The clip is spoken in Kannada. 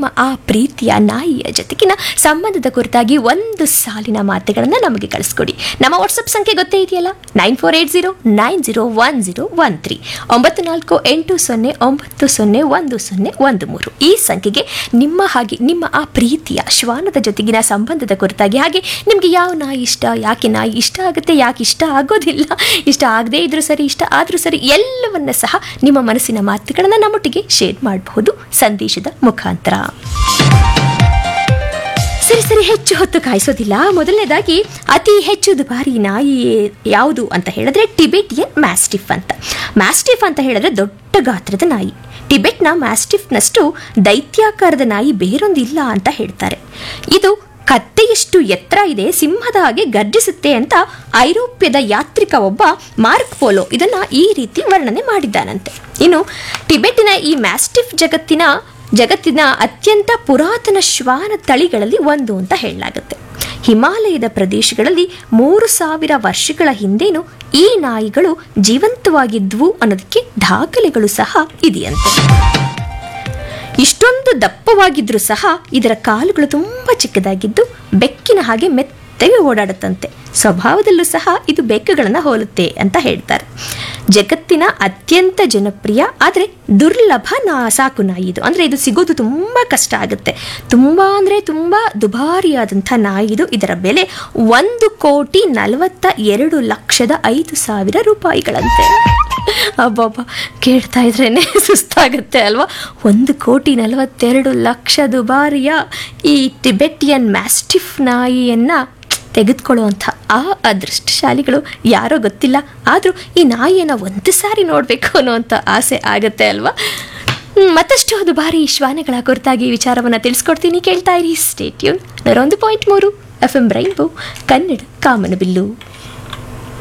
ನಿಮ್ಮ ಆ ಪ್ರೀತಿಯ ನಾಯಿಯ ಜೊತೆಗಿನ ಸಂಬಂಧದ ಕುರಿತಾಗಿ ಒಂದು ಸಾಲಿನ ಮಾತುಗಳನ್ನು ನಮಗೆ ಕಳಿಸ್ಕೊಡಿ ನಮ್ಮ ವಾಟ್ಸಪ್ ಸಂಖ್ಯೆ ಗೊತ್ತೇ ಇದೆಯಲ್ಲ nine four eight zero nine zero one zero one three ಒಂಬತ್ತು ನಾಲ್ಕು ಎಂಟು ಸೊನ್ನೆ ಒಂಬತ್ತು ಸೊನ್ನೆ ಒಂದು ಸೊನ್ನೆ ಒಂದು ಮೂರು ಈ ಸಂಖ್ಯೆಗೆ ನಿಮ್ಮ ಹಾಗೆ ನಿಮ್ಮ ಆ ಪ್ರೀತಿಯ ಶ್ವಾನದ ಜೊತೆಗಿನ ಸಂಬಂಧದ ಕುರಿತಾಗಿ ಹಾಗೆ ನಿಮಗೆ ಯಾವ ನಾಯಿ ಇಷ್ಟ ಯಾಕೆ ನಾಯಿ ಇಷ್ಟ ಆಗುತ್ತೆ ಯಾಕೆ ಇಷ್ಟ ಆಗೋದಿಲ್ಲ ಇಷ್ಟ ಆಗದೇ ಇದ್ರೂ ಸರಿ ಇಷ್ಟ ಆದರೂ ಸರಿ ಎಲ್ಲವನ್ನ ಸಹ ನಿಮ್ಮ ಮನಸ್ಸಿನ ಮಾತುಗಳನ್ನು ನಮ್ಮೊಟ್ಟಿಗೆ ಶೇರ್ ಮಾಡಬಹುದು ಸಂದೇಶದ ಮುಖಾಂತರ ಸರಿ ಸರಿ ಹೆಚ್ಚು ಹೊತ್ತು ಕಾಯಿಸೋದಿಲ್ಲ ಮೊದಲನೇದಾಗಿ ಅತಿ ಹೆಚ್ಚು ದುಬಾರಿ ನಾಯಿ ಯಾವುದು ಅಂತ ಹೇಳಿದ್ರೆ ಟಿಬೆಟಿಯನ್ ಮ್ಯಾಸ್ಟಿಫ್ ಅಂತ ಮ್ಯಾಸ್ಟಿಫ್ ಅಂತ ಹೇಳಿದ್ರೆ ದೊಡ್ಡ ಗಾತ್ರದ ನಾಯಿ ಟಿಬೆಟ್ನ ಮ್ಯಾಸ್ಟಿಫ್ನಷ್ಟು ದೈತ್ಯಾಕಾರದ ನಾಯಿ ಬೇರೊಂದಿಲ್ಲ ಅಂತ ಹೇಳ್ತಾರೆ ಇದು ಕತ್ತೆಯಷ್ಟು ಎತ್ತರ ಇದೆ ಸಿಂಹದ ಹಾಗೆ ಗರ್ಜಿಸುತ್ತೆ ಅಂತ ಐರೋಪ್ಯದ ಯಾತ್ರಿಕ ಒಬ್ಬ ಮಾರ್ಕ್ ಪೋಲೋ ಇದನ್ನ ಈ ರೀತಿ ವರ್ಣನೆ ಮಾಡಿದ್ದಾನಂತೆ ಇನ್ನು ಟಿಬೆಟಿನ ಈ ಮ್ಯಾಸ್ಟಿಫ್ ಜಗತ್ತಿನ ಜಗತ್ತಿನ ಅತ್ಯಂತ ಪುರಾತನ ಶ್ವಾನ ತಳಿಗಳಲ್ಲಿ ಒಂದು ಅಂತ ಹೇಳಲಾಗುತ್ತೆ ಹಿಮಾಲಯದ ಪ್ರದೇಶಗಳಲ್ಲಿ ಮೂರು ಸಾವಿರ ವರ್ಷಗಳ ಹಿಂದೇನು ಈ ನಾಯಿಗಳು ಜೀವಂತವಾಗಿದ್ವು ಅನ್ನೋದಕ್ಕೆ ದಾಖಲೆಗಳು ಸಹ ಇದೆಯಂತೆ ಇಷ್ಟೊಂದು ದಪ್ಪವಾಗಿದ್ರೂ ಸಹ ಇದರ ಕಾಲುಗಳು ತುಂಬ ಚಿಕ್ಕದಾಗಿದ್ದು ಬೆಕ್ಕಿನ ಹಾಗೆ ಮೆತ್ತಗೆ ಓಡಾಡುತ್ತಂತೆ ಸ್ವಭಾವದಲ್ಲೂ ಸಹ ಇದು ಬೆಕ್ಕುಗಳನ್ನು ಹೋಲುತ್ತೆ ಅಂತ ಹೇಳ್ತಾರೆ ಜಗತ್ತಿನ ಅತ್ಯಂತ ಜನಪ್ರಿಯ ಆದರೆ ದುರ್ಲಭ ನಾ ಸಾಕು ನಾಯಿ ಇದು ಅಂದರೆ ಇದು ಸಿಗೋದು ತುಂಬ ಕಷ್ಟ ಆಗುತ್ತೆ ತುಂಬ ಅಂದರೆ ತುಂಬ ದುಬಾರಿಯಾದಂಥ ನಾಯಿ ಇದು ಇದರ ಬೆಲೆ ಒಂದು ಕೋಟಿ ನಲವತ್ತ ಎರಡು ಲಕ್ಷದ ಐದು ಸಾವಿರ ರೂಪಾಯಿಗಳಂತೆ ಅಬ್ಬಬ್ಬ ಕೇಳ್ತಾ ಇದ್ರೇನೆ ಸುಸ್ತಾಗುತ್ತೆ ಅಲ್ವಾ ಒಂದು ಕೋಟಿ ನಲವತ್ತೆರಡು ಲಕ್ಷ ದುಬಾರಿಯ ಈ ಟಿಬೆಟಿಯನ್ ಮ್ಯಾಸ್ಟಿಫ್ ನಾಯಿಯನ್ನು ತೆಗೆದುಕೊಳ್ಳುವಂಥ ಆ ಅದೃಷ್ಟಶಾಲಿಗಳು ಯಾರೋ ಗೊತ್ತಿಲ್ಲ ಆದರೂ ಈ ನಾಯಿಯನ್ನು ಒಂದು ಸಾರಿ ನೋಡಬೇಕು ಅನ್ನೋವಂಥ ಆಸೆ ಆಗುತ್ತೆ ಅಲ್ವಾ ಹ್ಮ್, ಮತ್ತಷ್ಟು ದುಬಾರಿ ಶ್ವಾನಗಳ ಕುರಿತಾಗಿ ವಿಚಾರವನ್ನು ತಿಳಿಸ್ಕೊಡ್ತೀನಿ ಕೇಳ್ತಾ ಇರಿ ಸ್ಟೇಟ್ಯೂನ್ ನೂರ ಒಂದು ಪಾಯಿಂಟ್ ಮೂರು ಎಫ್ ಎಂ ರೈನ್ಬೋ ಕನ್ನಡ ಕಾಮನಬಿಲ್ಲು